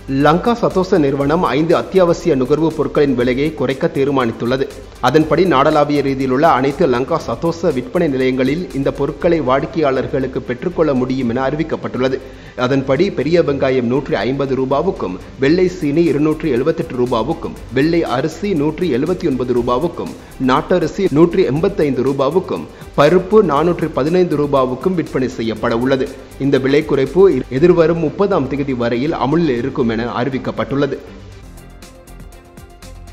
லங்கா சதோச நிறுவனம் ஐந்து அத்தியாவசிய நுகர்வுப் பொருட்களின் விலையை குறைக்க தீர்மானித்துள்ளது அதன்படி நாடளாவிய ரீதியில் உள்ள அனைத்து லங்கா சதோச விற்பனை நிலையங்களில் இந்த பொருட்களை வாடிக்கையாளர்களுக்கு பெற்றுக்கொள்ள முடியும் என அறிவிக்கப்பட்டுள்ளது அதன்படி பெரிய வெங்காயம் நூற்றி ஐம்பது ரூபாவுக்கும் வெள்ளை சீனி இருநூற்றி எழுபத்தெட்டு ரூபாவுக்கும் வெள்ளை அரிசி நூற்றி எழுபத்தி ஒன்பது ரூபாவுக்கும் நாட்டரிசி நூற்றி எண்பத்தைந்து ரூபாவுக்கும் பருப்பு நானூற்றி பதினைந்து ரூபாவுக்கும் விற்பனை செய்யப்பட உள்ளது இந்த விலை குறைப்பு எதிர்வரும் முப்பதாம் தேதி வரையில் அமுலில் இருக்கும் என அறிவிக்கப்பட்டுள்ளது